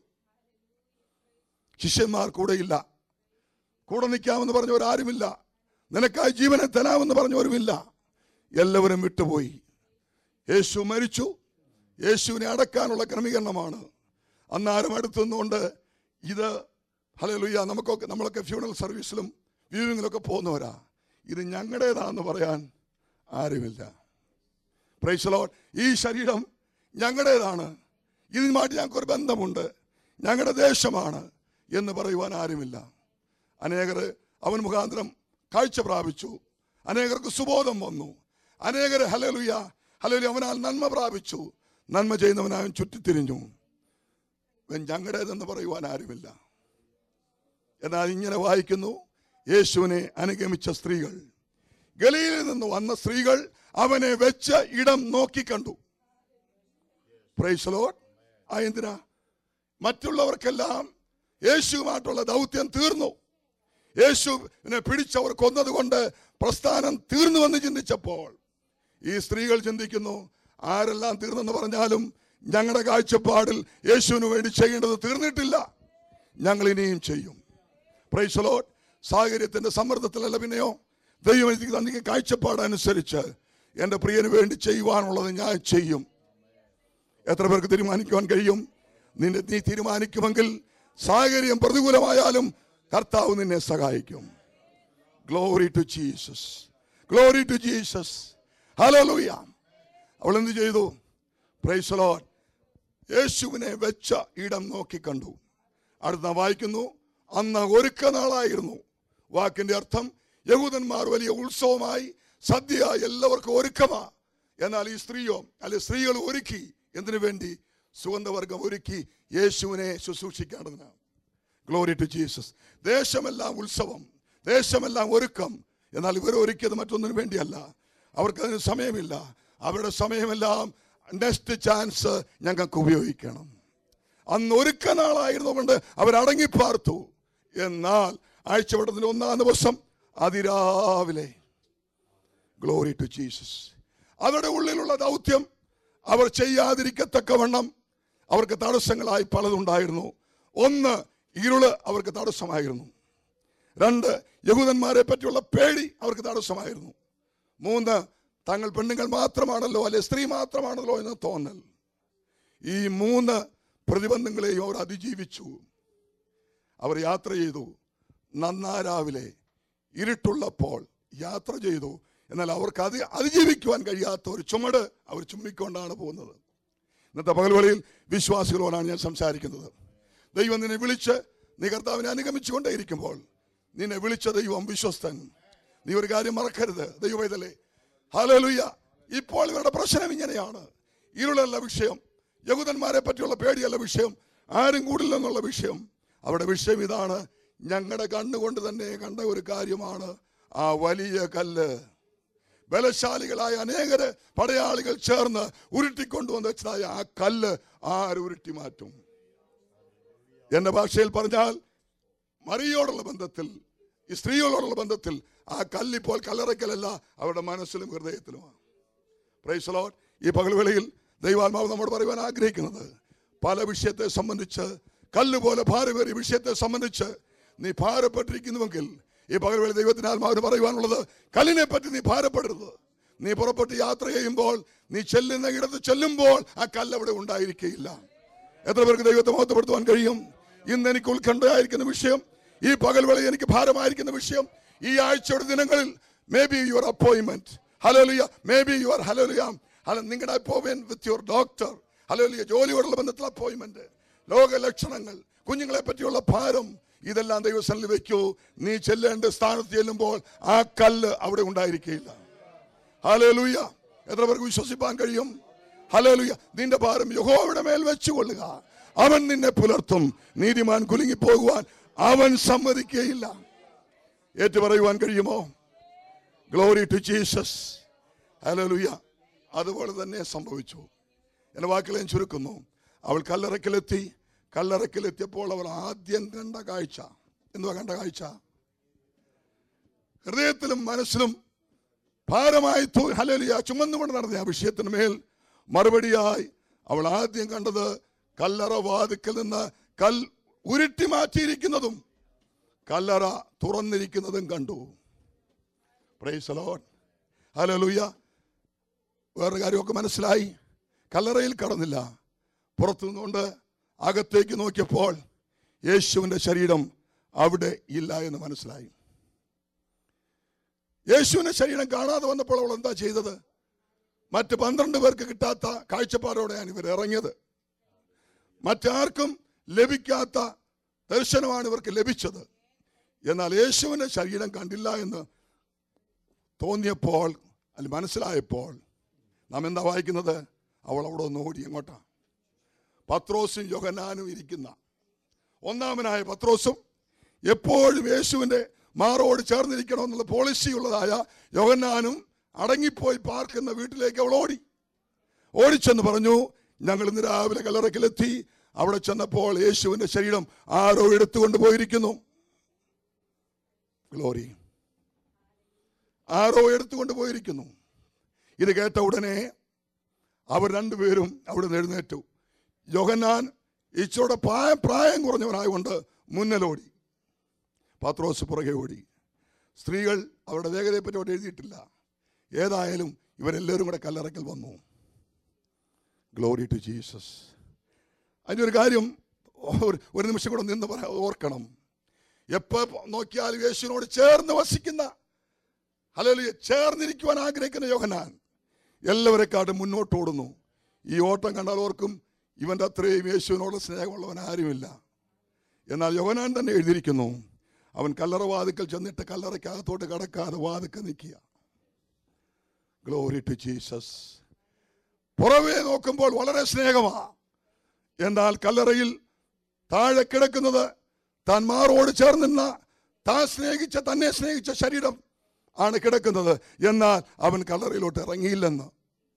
ശിഷ്യന്മാർ കൂടെയില്ല കൂടെ നിൽക്കാമെന്ന് പറഞ്ഞവരാരുമില്ല നിനക്കായി ജീവനെ തരാമെന്ന് പറഞ്ഞവരുമില്ല എല്ലാവരും വിട്ടുപോയി യേശു മരിച്ചു യേശുവിനെ അടക്കാനുള്ള ക്രമീകരണമാണ് അന്നാരം അടുത്തുനിന്നുകൊണ്ട് ഇത് ഹലലുയ്യ നമുക്കൊക്കെ നമ്മളൊക്കെ ഫ്യൂണൽ സർവീസിലും വ്യൂവിങ്ങിലൊക്കെ പോകുന്നവരാ ഇത് ഞങ്ങളുടേതാന്ന് പറയാൻ ആരുമില്ല പ്രൈസലോൺ ഈ ശരീരം ഞങ്ങളുടേതാണ് ഇതിനുമായിട്ട് ഞങ്ങൾക്കൊരു ബന്ധമുണ്ട് ഞങ്ങളുടെ ദേശമാണ് എന്ന് പറയുവാൻ ആരുമില്ല അനേകർ അവൻ മുഖാന്തരം കാഴ്ച പ്രാപിച്ചു അനേകർക്ക് സുബോധം വന്നു അനേകർ ഹലലുയ ഹലലു അവനാൽ നന്മ പ്രാപിച്ചു നന്മ ചെയ്യുന്നവനായും ചുറ്റിത്തിരിഞ്ഞു ഇവൻ ഞങ്ങളുടേതെന്ന് പറയുവാൻ ആരുമില്ല എന്നാൽ ഇങ്ങനെ വായിക്കുന്നു യേശുവിനെ അനുഗമിച്ച സ്ത്രീകൾ ഗലീലിൽ നിന്ന് വന്ന സ്ത്രീകൾ അവനെ വെച്ച ഇടം നോക്കിക്കണ്ടു പ്രൈസലോ ആ എന്തിനാ മറ്റുള്ളവർക്കെല്ലാം യേശുവുമായിട്ടുള്ള ദൗത്യം തീർന്നു യേശുവിനെ പിടിച്ചവർ കൊന്നതുകൊണ്ട് പ്രസ്ഥാനം തീർന്നുവെന്ന് ചിന്തിച്ചപ്പോൾ ഈ സ്ത്രീകൾ ചിന്തിക്കുന്നു ആരെല്ലാം തീർന്നെന്ന് പറഞ്ഞാലും ഞങ്ങളുടെ കാഴ്ചപ്പാടിൽ യേശുവിന് വേണ്ടി ചെയ്യേണ്ടത് തീർന്നിട്ടില്ല ഞങ്ങൾ ഇനിയും ചെയ്യും പ്രൈസലോട്ട് സാഹചര്യത്തിന്റെ സമ്മർദ്ദത്തിലല്ല പിന്നെയോ ദൈവം എനിക്ക് തന്നിക്ക് കാഴ്ചപ്പാടനുസരിച്ച് എൻ്റെ പ്രിയന് വേണ്ടി ചെയ്യുവാനുള്ളത് ഞാൻ ചെയ്യും എത്ര പേർക്ക് തീരുമാനിക്കുവാൻ കഴിയും നിന്റെ നീ തീരുമാനിക്കുമെങ്കിൽ സാഹചര്യം പ്രതികൂലമായാലും കർത്താവ് നിന്നെ സഹായിക്കും glory to Jesus glory to Jesus hallelujah അവൾ എന്ത് ചെയ്തു പ്രൈസലോൺ യേശുവിനെ വെച്ച ഇടം നോക്കി കണ്ടു അടുത്ത വായിക്കുന്നു അന്ന് ഒരുക്ക നാളായിരുന്നു വാക്കിന്റെ അർത്ഥം യഹൂദന്മാർ വലിയ ഉത്സവമായി സദ്യ എല്ലാവർക്കും ഒരുക്കമാ എന്നാൽ ഈ സ്ത്രീയോ അല്ലെ സ്ത്രീകൾ ഒരുക്കി എന്തിനു വേണ്ടി സുഗന്ധവർഗം ഒരുക്കി യേശുവിനെ ശുശ്രൂഷിക്കേണ്ടതിനാണ് ഗ്ലോറി ടു ജീസസ് ദേശമെല്ലാം ഉത്സവം ദേശമെല്ലാം ഒരുക്കം എന്നാൽ ഇവർ ഒരുക്കിയത് മറ്റൊന്നിനു വേണ്ടിയല്ല അവർക്ക് അതിന് സമയമില്ല അവരുടെ സമയമെല്ലാം നെക്സ്റ്റ് ചാൻസ് ഞങ്ങൾക്ക് ഉപയോഗിക്കണം അന്ന് ഒരുക്ക നാളായിരുന്നു കൊണ്ട് അവരടങ്ങി പാർത്തു എന്നാൽ ആഴ്ചവട്ടത്തിന്റെ ഒന്നാം ദിവസം അതിരാവിലെ ഗ്ലോറി ടു ജീസസ് അവരുടെ ഉള്ളിലുള്ള ദൗത്യം അവർ ചെയ്യാതിരിക്കത്തക്കവണ്ണം അവർക്ക് തടസ്സങ്ങളായി പലതുണ്ടായിരുന്നു ഒന്ന് ഇരുള് അവർക്ക് തടസ്സമായിരുന്നു രണ്ട് യഹൂദന്മാരെ പറ്റിയുള്ള പേടി അവർക്ക് തടസ്സമായിരുന്നു മൂന്ന് തങ്ങൾ പെണ്ണുങ്ങൾ മാത്രമാണല്ലോ അല്ലെ സ്ത്രീ മാത്രമാണല്ലോ എന്ന് തോന്നൽ ഈ മൂന്ന് പ്രതിബന്ധങ്ങളെയും അവർ അതിജീവിച്ചു അവർ യാത്ര ചെയ്തു നന്നാ രാവിലെ ഇരുട്ടുള്ളപ്പോൾ യാത്ര ചെയ്തു എന്നാൽ അവർക്ക് അത് അതിജീവിക്കുവാൻ കഴിയാത്ത ഒരു ചുമട് അവർ ചുമ്മിക്കൊണ്ടാണ് പോകുന്നത് ഇന്നത്തെ പകൽവേളയിൽ വിശ്വാസികളോടാണ് ഞാൻ സംസാരിക്കുന്നത് ദൈവം നിന്നെ വിളിച്ച് നീ കർത്താവിനെ അനുഗമിച്ചുകൊണ്ടേയിരിക്കുമ്പോൾ നിന്നെ വിളിച്ച ദൈവം വിശ്വസ്തൻ നീ ഒരു കാര്യം മറക്കരുത് ദൈവവേദലേ ഹലോലുയ്യ ഇപ്പോൾ ഇവരുടെ പ്രശ്നം ഇങ്ങനെയാണ് ഇരുളല്ല വിഷയം യഹൂദന്മാരെ പറ്റിയുള്ള പേടിയല്ല വിഷയം ആരും കൂടില്ലെന്നുള്ള വിഷയം അവരുടെ വിഷയം ഇതാണ് ഞങ്ങളുടെ കണ്ണുകൊണ്ട് തന്നെ കണ്ട ഒരു കാര്യമാണ് ആ വലിയ കല്ല് ബലശാലികളായ അനേകര് പടയാളികൾ ചേർന്ന് ഉരുട്ടിക്കൊണ്ടുവന്ന് വെച്ചതായ ആ കല്ല് ആരുരുട്ടി മാറ്റും എന്റെ ഭാഷയിൽ പറഞ്ഞാൽ മറിയോടുള്ള ബന്ധത്തിൽ ഈ സ്ത്രീകളോടുള്ള ബന്ധത്തിൽ ആ കല്ലിപ്പോൾ കല്ലറയ്ക്കലല്ല അവരുടെ മനസ്സിലും ഹൃദയത്തിലുമാണ് പ്രൈസ് ലോഡ് ഈ പകൽവേളയിൽ ദൈവാത്മാവ് നമ്മോട് പറയുവാൻ ആഗ്രഹിക്കുന്നത് പല വിഷയത്തെ സംബന്ധിച്ച് കല്ല് പോലെ ഭാരമേറിയ വിഷയത്തെ സംബന്ധിച്ച് നീ ഭാരപ്പെട്ടിരിക്കുന്നുവെങ്കിൽ ഈ പകൽവേള ദൈവത്തിന് ആത്മാവിന് പറയുവാനുള്ളത് കല്ലിനെ പറ്റി നീ ഭാരപ്പെടരുത് നീ പുറപ്പെട്ട് യാത്ര ചെയ്യുമ്പോൾ നീ ചെല്ലുന്ന ഇടത്ത് ചെല്ലുമ്പോൾ ആ കല്ല് അവിടെ ഉണ്ടായിരിക്കുകയില്ല എത്ര പേർക്ക് ദൈവത്തെ മഹത്വപ്പെടുത്തുവാൻ കഴിയും ഇന്ന് എനിക്ക് ഉത്കണ്ഠയായിരിക്കുന്ന വിഷയം ഈ പകൽവേള എനിക്ക് ഭാരമായിരിക്കുന്ന വിഷയം ഈ ആഴ്ചയുടെ ദിനങ്ങളിൽ may be your appointment hallelujah may be your hallelujah hello നിങ്ങളുടെ appointment with your doctor hallelujah ജോലിയോടുള്ള ബന്ധത്തിൽ അപ്പോയിന്റ്മെന്റ് ലോക ലക്ഷണങ്ങൾ കുഞ്ഞുങ്ങളെ പറ്റിയുള്ള ഭാരം ഇതെല്ലാം ദൈവസ്ഥലിൽ വെക്കൂ നീ ചെല്ലേണ്ട സ്ഥാനത്ത് ചെല്ലുമ്പോൾ ആ കല്ല് അവിടെ ഉണ്ടായിരിക്കുകയില്ല ഹലോലുയ എത്ര പേർക്ക് വിശ്വസിപ്പാൻ കഴിയും ഹലോലുയ നിന്റെ ഭാരം യഹോവയുടെ മേൽ വെച്ചുകൊള്ളുക അവൻ നിന്നെ പുലർത്തും നീതിമാൻ കുലുങ്ങി പോകുവാൻ അവൻ സമ്മതിക്കുകയില്ല ഏറ്റു പറയുവാൻ കഴിയുമോ ഗ്ലോറി ടു ജീസസ് ഹലോലുയ അതുപോലെ തന്നെ സംഭവിച്ചു എന്റെ വാക്കുകളെ ഞാൻ ചുരുക്കുന്നു അവൾ കല്ലറക്കിലെത്തി കല്ലറക്കിലെത്തിയപ്പോൾ അവൾ ആദ്യം കണ്ട കാഴ്ച എന്തുവാ കണ്ട കാഴ്ച ഹൃദയത്തിലും മനസ്സിലും ഭാരമായി തൂ- ഹല്ലേലൂയ ചുമന്നുകൊണ്ട് നടന്ന ആ വിഷയത്തിന് മേൽ മറുപടിയായി അവൾ ആദ്യം കണ്ടത് കല്ലറ വാതിക്കൽ നിന്ന് കൽ ഉരുട്ടി മാറ്റിയിരിക്കുന്നതും കല്ലറ തുറന്നിരിക്കുന്നതും കണ്ടു പ്രൈസ് ലോഡ് ഹല്ലേലൂയ വേറൊരു കാര്യമൊക്കെ മനസ്സിലായി കല്ലറയിൽ കടന്നില്ല പുറത്തു നിന്നുകൊണ്ട് അകത്തേക്ക് നോക്കിയപ്പോൾ യേശുവിൻ്റെ ശരീരം അവിടെ ഇല്ല എന്ന് മനസ്സിലായി യേശുവിന്റെ ശരീരം കാണാതെ വന്നപ്പോൾ അവൾ എന്താ ചെയ്തത് മറ്റ് പന്ത്രണ്ട് പേർക്ക് കിട്ടാത്ത കാഴ്ചപ്പാടോടെയാണ് ഇവർ ഇറങ്ങിയത് മറ്റാർക്കും ലഭിക്കാത്ത ദർശനമാണ് ഇവർക്ക് ലഭിച്ചത് എന്നാൽ യേശുവിന്റെ ശരീരം കണ്ടില്ല എന്ന് തോന്നിയപ്പോൾ അല്ല മനസ്സിലായപ്പോൾ നാം എന്താ വായിക്കുന്നത് അവൾ അവിടെ ഒന്ന് ഓടി എങ്ങോട്ടാ പത്രോസും യോഹന്നാനും ഇരിക്കുന്ന ഒന്നാമനായ പത്രോസും എപ്പോഴും യേശുവിന്റെ മാറോട് ചേർന്നിരിക്കണമെന്നുള്ള പോളിസി ഉള്ളതായ യോഹന്നാനും അടങ്ങിപ്പോയി പാർക്കുന്ന വീട്ടിലേക്ക് അവൾ ഓടി ഓടിച്ചെന്ന് പറഞ്ഞു ഞങ്ങൾ ഇന്ന് രാവിലെ കല്ലറക്കിലെത്തി അവിടെ ചെന്നപ്പോൾ യേശുവിന്റെ ശരീരം ആരോ എടുത്തുകൊണ്ട് പോയിരിക്കുന്നു ഗ്ലോറി ആരോ എടുത്തുകൊണ്ട് പോയിരിക്കുന്നു ഇത് കേട്ട ഉടനെ അവർ രണ്ടുപേരും അവിടെ നിന്ന് എഴുന്നേറ്റു യോഹന്നാൻ ഇച്ചോടെ പ്രായം പ്രായം കുറഞ്ഞവനായതുകൊണ്ട് മുന്നിലോടി പാത്രോസ് പുറകെ ഓടി സ്ത്രീകൾ അവരുടെ വേഗതയെപ്പറ്റി അവിടെ എഴുതിയിട്ടില്ല ഏതായാലും ഇവരെല്ലാവരും കൂടെ കല്ലറക്കൽ വന്നു ഗ്ലോറി ടു ജീസസ് അതിൻ്റെ ഒരു കാര്യം ഒരു ഒരു നിമിഷം കൂടെ നിന്ന് പറയാ ഓർക്കണം എപ്പോൾ നോക്കിയാലും യേശുവിനോട് ചേർന്ന് വസിക്കുന്ന അല്ലെങ്കിൽ ചേർന്നിരിക്കുവാൻ ആഗ്രഹിക്കുന്ന യോഹനാൻ എല്ലാവരെക്കാട്ടും മുന്നോട്ട് ഓടുന്നു ഈ ഓട്ടം കണ്ടാൽ ഓർക്കും ഇവൻ്റെ അത്രയും യേശുവിനോട് സ്നേഹമുള്ളവൻ ആരുമില്ല എന്നാൽ യോഹനാൻ തന്നെ എഴുതിയിരിക്കുന്നു അവൻ കല്ലറ വാതിക്കൽ ചെന്നിട്ട് കല്ലറയ്ക്കകത്തോട്ട് കടക്കാതെ വാതിക്ക നിൽക്കുക ഗ്ലോറി ടു ജീസസ് പുറവേ നോക്കുമ്പോൾ വളരെ സ്നേഹമാ എന്നാൽ കല്ലറയിൽ താഴെ കിടക്കുന്നത് താൻ മാറോട് ചേർന്നിരുന്ന താൻ സ്നേഹിച്ച തന്നെ സ്നേഹിച്ച ശരീരം ആണ് കിടക്കുന്നത് എന്നാൽ അവൻ കല്ലറയിലോട്ട് ഇറങ്ങിയില്ലെന്ന്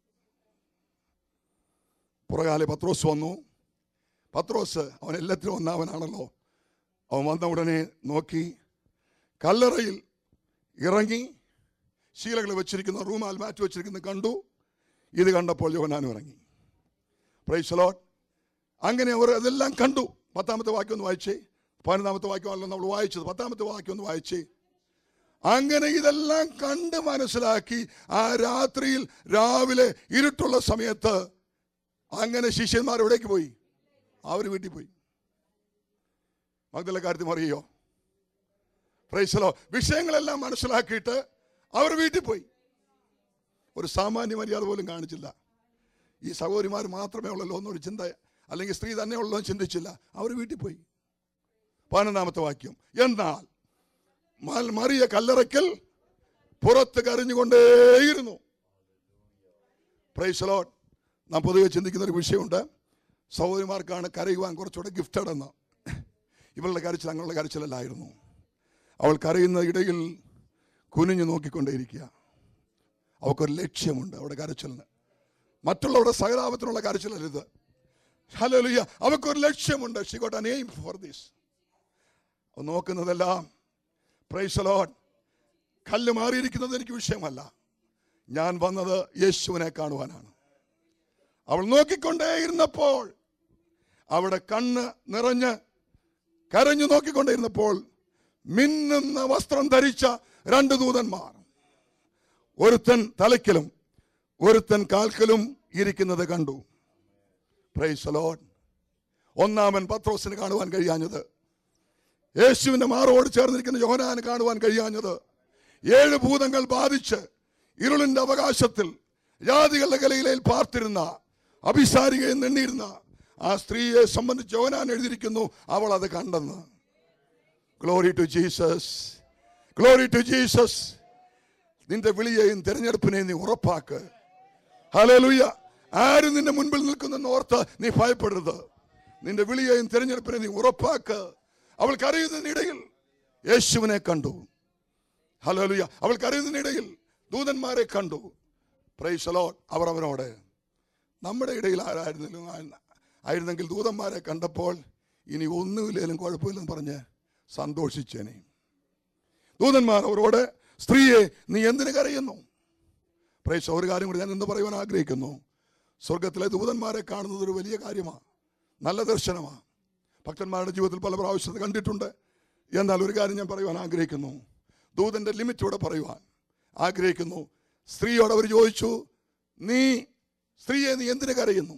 പുറകാലെ പത്രോസ് വന്നു പത്രോസ് അവൻ എല്ലാത്തിനും ഒന്നാവനാണല്ലോ അവൻ വന്ന ഉടനെ നോക്കി കല്ലറയിൽ ഇറങ്ങി ശീലകൾ വെച്ചിരിക്കുന്ന റൂമാൽ മാറ്റി വെച്ചിരിക്കുന്നത് കണ്ടു ഇത് കണ്ടപ്പോൾ യോഹനാനും ഇറങ്ങി പ്രൈസലോട്ട് അങ്ങനെ അവർ അതെല്ലാം കണ്ടു പത്താമത്തെ വാക്യം ഒന്ന് വായിച്ചേ പതിനൊന്നാമത്തെ വാക്യമല്ലോ നമ്മൾ വായിച്ചത് പത്താമത്തെ വാക്യം ഒന്ന് വായിച്ചേ അങ്ങനെ ഇതെല്ലാം കണ്ട് മനസ്സിലാക്കി ആ രാത്രിയിൽ രാവിലെ ഇരുട്ടുള്ള സമയത്ത് അങ്ങനെ ശിഷ്യന്മാർ എവിടേക്ക് പോയി അവർ വീട്ടിൽ പോയി മകളുടെ കാര്യത്തിൽ അറിയോ പ്രൈസലോ വിഷയങ്ങളെല്ലാം മനസ്സിലാക്കിയിട്ട് അവർ വീട്ടിൽ പോയി ഒരു സാമാന്യ മര്യാദ പോലും കാണിച്ചില്ല ഈ സഹോദരിമാർ മാത്രമേ ഉള്ളല്ലോ എന്നൊരു ചിന്ത അല്ലെങ്കിൽ സ്ത്രീ തന്നെ ഉള്ളോ എന്ന് ചിന്തിച്ചില്ല അവർ വീട്ടിൽ പോയി പതിനൊന്നാമത്തെ വാക്യം എന്നാൽ മൽ- മറിയ കല്ലറയ്ക്കൽ പുറത്ത് കരഞ്ഞുകൊണ്ടേയിരുന്നു പ്രൈസലോട്ട് നാം പൊതുവെ ചിന്തിക്കുന്ന ഒരു വിഷയമുണ്ട് സഹോദരിമാർക്കാണ് കരയുവാൻ കുറച്ചുകൂടെ ഗിഫ്റ്റഡ് എന്ന് ഇവളുടെ കരച്ചിൽ അങ്ങനെയുള്ള കരച്ചിലല്ലായിരുന്നു അവൾ കരയുന്ന ഇടയിൽ കുനിഞ്ഞു നോക്കിക്കൊണ്ടേയിരിക്കുക അവൾക്കൊരു ലക്ഷ്യമുണ്ട് അവിടെ കരച്ചിലിന് മറ്റുള്ളവരുടെ സഹതാപത്തിനുള്ള കരച്ചിലല്ല ഇത് ഹല്ലേലൂയ അവക്കൊരു ലക്ഷ്യമുണ്ട് she got an aim for this നോക്കുന്നതെല്ലാം പ്രൈസ് ലോഡ് കല്ല് മാറിയിരിക്കുന്നത് എനിക്ക് വിഷയമല്ല ഞാൻ വന്നത് യേശുവിനെ കാണുവാനാണ് അവൾ നോക്കിക്കൊണ്ടേയിരുന്നപ്പോൾ അവിടെ കണ്ണ് നിറഞ്ഞ് കരഞ്ഞു നോക്കിക്കൊണ്ടിരുന്നപ്പോൾ മിന്നുന്ന വസ്ത്രം ധരിച്ച രണ്ട് ദൂതന്മാർ ഒരുത്തൻ തലയ്ക്കലും ഒരുത്തൻ കാൽക്കലും ഇരിക്കുന്നത് കണ്ടു പ്രൈസ് ലോഡ് ഒന്നാമൻ പത്രോസിന് കാണുവാൻ കഴിയാഞ്ഞത് യേശുവിന്റെ മാറോട് ചേർന്നിരിക്കുന്ന യോഹനാന് കാണുവാൻ കഴിയാഞ്ഞത് ഏഴ് ഭൂതങ്ങൾ ബാധിച്ച് ഇരുളിന്റെ അവകാശത്തിൽ ജാതികളുടെ കലയിലയിൽ പാർത്തിരുന്ന അഭിസാരികയെ നിന്നിരുന്ന ആ സ്ത്രീയെ സംബന്ധിച്ച് യോഹനാൻ എഴുതിയിരിക്കുന്നു അവൾ അത് കണ്ടെന്ന് glory to Jesus glory to Jesus നിന്റെ വിളിയെയും തെരഞ്ഞെടുപ്പിനെയും നീ ഉറപ്പാക്ക് ഹല്ലേലൂയ ആരും നിന്റെ മുൻപിൽ നിൽക്കുന്നെന്ന് ഓർത്ത് നീ ഭയപ്പെടരുത് നിന്റെ വിളിയെയും തെരഞ്ഞെടുപ്പിനെ നീ ഉറപ്പാക്ക് അവൾ കരയുന്നതിനിടയിൽ യേശുവിനെ കണ്ടു ഹല്ലേലൂയ അവൾ കരയുന്നതിനിടയിൽ ദൂതന്മാരെ കണ്ടു പ്രൈസലോ അവർ അവനോട് നമ്മുടെ ഇടയിൽ ആരായിരുന്നില്ല ആയിരുന്നെങ്കിൽ ദൂതന്മാരെ കണ്ടപ്പോൾ ഇനി ഒന്നുമില്ലേലും കുഴപ്പമില്ലെന്ന് പറഞ്ഞ് സന്തോഷിച്ചേനെ ദൂതന്മാർ അവരോട് സ്ത്രീയെ നീ എന്തിനു കരയുന്നു പ്രേക്ഷ ഒരു കാര്യം കൂടി ഞാൻ ഇന്ന് പറയുവാൻ ആഗ്രഹിക്കുന്നു സ്വർഗത്തിലെ ദൂതന്മാരെ കാണുന്നത് ഒരു വലിയ കാര്യമാണ് നല്ല ദർശനമാണ് ഭക്തന്മാരുടെ ജീവിതത്തിൽ പല പ്രാവശ്യത്ത് കണ്ടിട്ടുണ്ട് എന്നാൽ ഒരു കാര്യം ഞാൻ പറയുവാൻ ആഗ്രഹിക്കുന്നു ദൂതന്റെ ലിമിറ്റോടെ പറയുവാൻ ആഗ്രഹിക്കുന്നു സ്ത്രീയോട് അവർ ചോദിച്ചു നീ സ്ത്രീയെ നീ എന്തിനു കരയുന്നു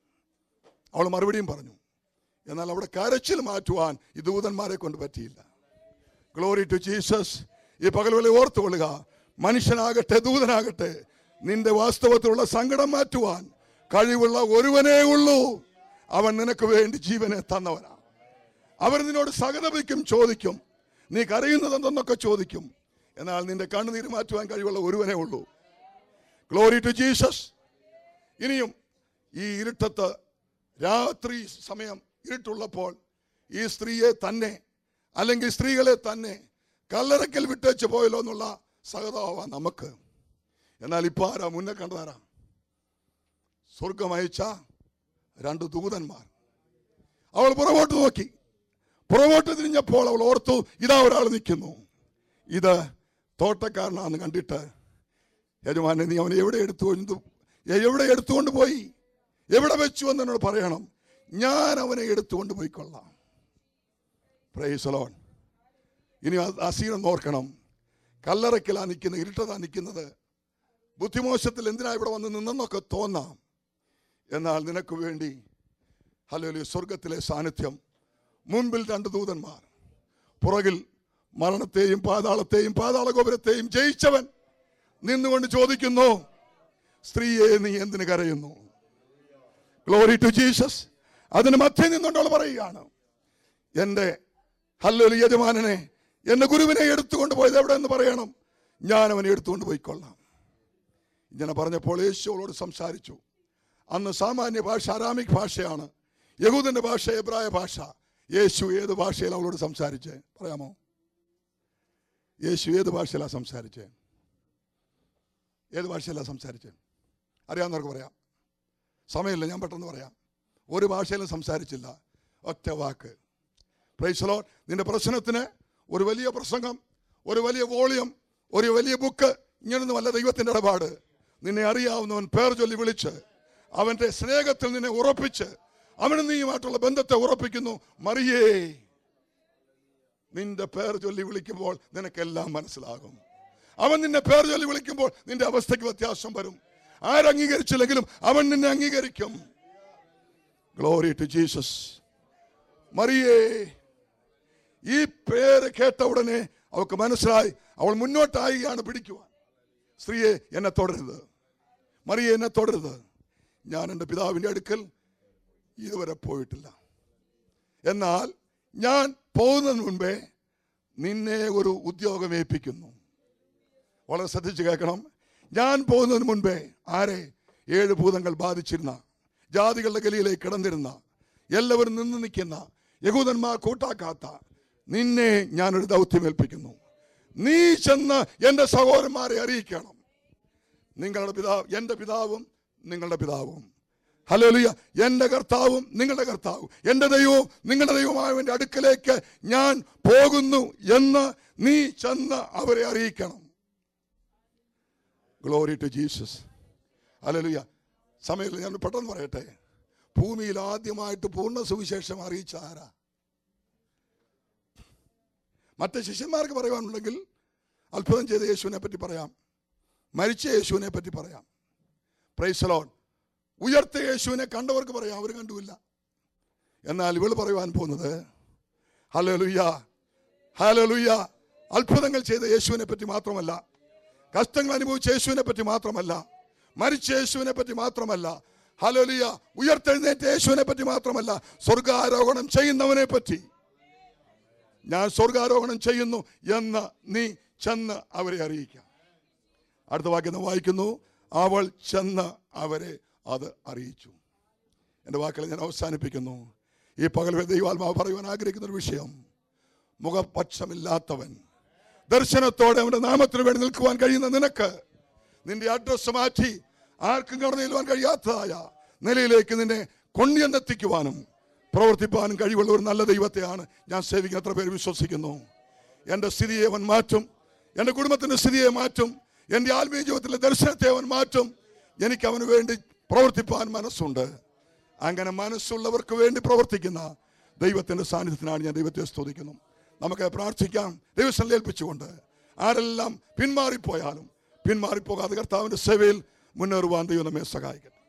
അവൾ മറുപടിയും പറഞ്ഞു എന്നാൽ അവിടെ കരച്ചിൽ മാറ്റുവാൻ ഈ ദൂതന്മാരെ കൊണ്ട് പറ്റിയില്ല ഗ്ലോറി ടു ജീസസ് ഈ പകൽ ഓർത്തുകൊള്ളുക മനുഷ്യനാകട്ടെ ദൂതനാകട്ടെ നിന്റെ വാസ്തവത്തിലുള്ള സങ്കടം മാറ്റുവാൻ കഴിവുള്ള ഒരുവനേ ഉള്ളൂ അവൻ നിനക്ക് വേണ്ടി ജീവനെ തന്നവനാ അവർ നിന്നോട് സഹതപിക്കും ചോദിക്കും നീ കരയുന്നത് എന്തെന്നൊക്കെ ചോദിക്കും എന്നാൽ നിന്റെ കണ്ണുനീര് മാറ്റുവാൻ കഴിവുള്ള ഒരുവനേ ഉള്ളൂ ഗ്ലോറി ടു ജീസസ് ഇനിയും ഈ ഇരുട്ടത്ത് രാത്രി സമയം ഇരുട്ടുള്ളപ്പോൾ ഈ സ്ത്രീയെ തന്നെ അല്ലെങ്കിൽ സ്ത്രീകളെ തന്നെ കല്ലറയ്ക്കൽ വിട്ടേച്ച് പോയല്ലോ എന്നുള്ള സഹതാവ നമുക്ക് എന്നാൽ ഇപ്പൊ ആരാ മുന്നേ കണ്ടതാരാ സ്വർഗം അയച്ച രണ്ട് ദൂതന്മാർ അവൾ പുറകോട്ട് നോക്കി പുറകോട്ട് തിരിഞ്ഞപ്പോൾ അവൾ ഓർത്തു ഇതാ ഒരാൾ നിൽക്കുന്നു ഇത് തോട്ടക്കാരനാന്ന് കണ്ടിട്ട് യജമാനെ നീ അവനെ എവിടെ എടുത്തു കൊണ്ട് എവിടെ എടുത്തുകൊണ്ട് പോയി എവിടെ വെച്ചു എന്ന് എന്നോട് പറയണം ഞാൻ അവനെ എടുത്തുകൊണ്ട് പോയിക്കൊള്ളാം പ്രൈസലോൺ ഇനി ആ- ആ സീനം ഓർക്കണം കല്ലറയ്ക്കലാ നിൽക്കുന്നത് ഇരുട്ടതാ നിൽക്കുന്നത് ബുദ്ധിമോശത്തിൽ എന്തിനാ ഇവിടെ വന്ന് നിന്നെന്നൊക്കെ തോന്നാം എന്നാൽ നിനക്ക് വേണ്ടി ഹലോ സ്വർഗത്തിലെ സാന്നിധ്യം മുൻപിൽ രണ്ട് ദൂതന്മാർ പുറകിൽ മരണത്തെയും പാതാളത്തെയും പാതാള ഗോപുരത്തെയും ജയിച്ചവൻ നിന്നുകൊണ്ട് ചോദിക്കുന്നു സ്ത്രീയെ നീ എന്തിനു കരയുന്നു ഗ്ലോറി ടു ജീസസ് അതിന് മധ്യ നിന്നുകൊണ്ട് അവൾ പറയുകയാണ് എൻ്റെ ഹല്ലൊലി യജമാനനെ എന്റെ ഗുരുവിനെ എടുത്തുകൊണ്ട് പോയത് എവിടെ എന്ന് പറയണം ഞാൻ അവനെ എടുത്തുകൊണ്ട് പോയിക്കൊള്ളാം ഇങ്ങനെ പറഞ്ഞപ്പോൾ യേശു അവളോട് സംസാരിച്ചു അന്ന് സാമാന്യ ഭാഷ അരാമിക് ഭാഷയാണ് യഹൂദന്റെ ഭാഷ എബ്രായ ഭാഷ യേശു ഏത് ഭാഷയിൽ അവളോട് സംസാരിച്ചേ പറയാമോ യേശു ഏത് ഭാഷയിലാണ് സംസാരിച്ചേ ഏത് ഭാഷയിലാണ് സംസാരിച്ചേ അറിയാവുന്നവർക്ക് പറയാം സമയമില്ല ഞാൻ പെട്ടെന്ന് പറയാം ഒരു ഭാഷയിലും സംസാരിച്ചില്ല ഒറ്റ വാക്ക് പ്രൈസലോ നിന്റെ പ്രശ്നത്തിന് ഒരു വലിയ പ്രസംഗം ഒരു വലിയ വോളിയം ഒരു വലിയ ബുക്ക് ഇങ്ങനൊന്നുമല്ല ദൈവത്തിന്റെ ഇടപാട് നിന്നെ അറിയാവുന്നവൻ പേർ ചൊല്ലി വിളിച്ച് അവന്റെ സ്നേഹത്തിൽ നിന്നെ ഉറപ്പിച്ച് അവനും നീയുമായിട്ടുള്ള ബന്ധത്തെ ഉറപ്പിക്കുന്നു മറിയേ നിന്റെ പേർ ചൊല്ലി വിളിക്കുമ്പോൾ നിനക്കെല്ലാം മനസ്സിലാകും അവൻ നിന്നെ പേർ ചൊല്ലി വിളിക്കുമ്പോൾ നിന്റെ അവസ്ഥയ്ക്ക് വ്യത്യാസം വരും ആരംഗീകരിച്ചില്ലെങ്കിലും അവൻ നിന്നെ അംഗീകരിക്കും ഗ്ലോറി ടു ജീസസ് മറിയേ ഈ പേര് കേട്ട ഉടനെ അവൾക്ക് മനസ്സിലായി അവൾ മുന്നോട്ടായിയാണ് പിടിക്കുവാൻ സ്ത്രീയെ എന്നെ തുടരുത് മറിയെ എന്നെ തുടരുത് ഞാൻ എൻ്റെ പിതാവിൻ്റെ അടുക്കൽ ഇതുവരെ പോയിട്ടില്ല എന്നാൽ ഞാൻ പോകുന്നതിന് മുൻപേ നിന്നെ ഒരു ഉദ്യോഗം ഏൽപ്പിക്കുന്നു വളരെ ശ്രദ്ധിച്ച് കേൾക്കണം ഞാൻ പോകുന്നതിന് മുൻപേ ആരെ ഏഴ് ഭൂതങ്ങൾ ബാധിച്ചിരുന്ന ജാതികളുടെ ഗലിയിലേക്ക് കിടന്നിരുന്ന എല്ലാവരും നിന്ന് നിൽക്കുന്ന യഹൂദന്മാർ കൂട്ടാക്കാത്ത നിന്നെ ഞാനൊരു ദൗത്യം ഏൽപ്പിക്കുന്നു നീ ചെന്ന് എൻ്റെ സഹോദരന്മാരെ അറിയിക്കണം നിങ്ങളുടെ പിതാവ് എൻ്റെ പിതാവും നിങ്ങളുടെ പിതാവും ഹലോലിയ എൻ്റെ കർത്താവും നിങ്ങളുടെ കർത്താവും എൻ്റെ ദൈവവും നിങ്ങളുടെ ദൈവമായവൻ്റെ അടുക്കലേക്ക് ഞാൻ പോകുന്നു എന്ന് നീ ചെന്ന് അവരെ അറിയിക്കണം ഗ്ലോറി ടു ജീസസ് ഹലോലിയ സമയത്തിൽ ഞാൻ പെട്ടെന്ന് പറയട്ടെ ഭൂമിയിൽ ആദ്യമായിട്ട് പൂർണ്ണ സുവിശേഷം അറിയിച്ച ആരാ മറ്റ് ശിഷ്യന്മാർക്ക് പറയുവാനുണ്ടെങ്കിൽ അത്ഭുതം ചെയ്ത യേശുവിനെ പറ്റി പറയാം മരിച്ച യേശുവിനെ പറ്റി പറയാം പ്രൈസലോൺ ഉയർത്ത യേശുവിനെ കണ്ടവർക്ക് പറയാം അവർ കണ്ടുമില്ല എന്നാൽ ഇവൾ പറയുവാൻ പോകുന്നത് ഹലലുയ്യ ഹലലുയ്യ അത്ഭുതങ്ങൾ ചെയ്ത യേശുവിനെ പറ്റി മാത്രമല്ല കഷ്ടങ്ങൾ അനുഭവിച്ച യേശുവിനെ പറ്റി മാത്രമല്ല മരിച്ച യേശുവിനെ പറ്റി മാത്രമല്ല ഹലോലിയ ഉയർത്തെഴുന്നേറ്റ യേശുവിനെ പറ്റി മാത്രമല്ല സ്വർഗാരോഹണം ചെയ്യുന്നവനെ പറ്റി ഞാൻ സ്വർഗാരോഹണം ചെയ്യുന്നു എന്ന് നീ ചെന്ന് അവരെ അറിയിക്കാം അടുത്ത വാക്യം നാം വായിക്കുന്നു അവൾ ചെന്ന് അവരെ അത് അറിയിച്ചു എൻ്റെ വാക്കുകൾ ഞാൻ അവസാനിപ്പിക്കുന്നു ഈ പകൽ ദൈവാത്മാവ് പറയുവാൻ ആഗ്രഹിക്കുന്ന ഒരു വിഷയം മുഖപക്ഷമില്ലാത്തവൻ ദർശനത്തോടെ അവന്റെ നാമത്തിന് വേണ്ടി നിൽക്കുവാൻ കഴിയുന്ന നിനക്ക് നിന്റെ അഡ്രസ് മാറ്റി ആർക്കും കടന്നു ചെല്ലുവാൻ കഴിയാത്തതായ നിലയിലേക്ക് നിന്നെ കൊണ്ടുചെന്നെത്തിക്കുവാനും പ്രവർത്തിപ്പാനും കഴിവുള്ള ഒരു നല്ല ദൈവത്തെയാണ് ഞാൻ സേവിക്കുന്ന എത്ര പേര് വിശ്വസിക്കുന്നു എൻ്റെ സ്ഥിതിയെ അവൻ മാറ്റും എൻ്റെ കുടുംബത്തിൻ്റെ സ്ഥിതിയെ മാറ്റും എൻ്റെ ആത്മീയ ജീവിതത്തിലെ ദർശനത്തെ അവൻ മാറ്റും എനിക്ക് അവന് വേണ്ടി പ്രവർത്തിപ്പാൻ മനസ്സുണ്ട് അങ്ങനെ മനസ്സുള്ളവർക്ക് വേണ്ടി പ്രവർത്തിക്കുന്ന ദൈവത്തിൻ്റെ സാന്നിധ്യത്തിനാണ് ഞാൻ ദൈവത്തെ സ്തുതിക്കുന്നു നമുക്ക് പ്രാർത്ഥിക്കാം ദൈവസ്ഥലം ഏൽപ്പിച്ചുകൊണ്ട് ആരെല്ലാം പിന്മാറിപ്പോയാലും പിന്മാറിപ്പോകാതെ കർത്താവിൻ്റെ സേവയിൽ മുന്നേറുവാൻ ദൈവം നമ്മെ സഹായിക്കട്ടെ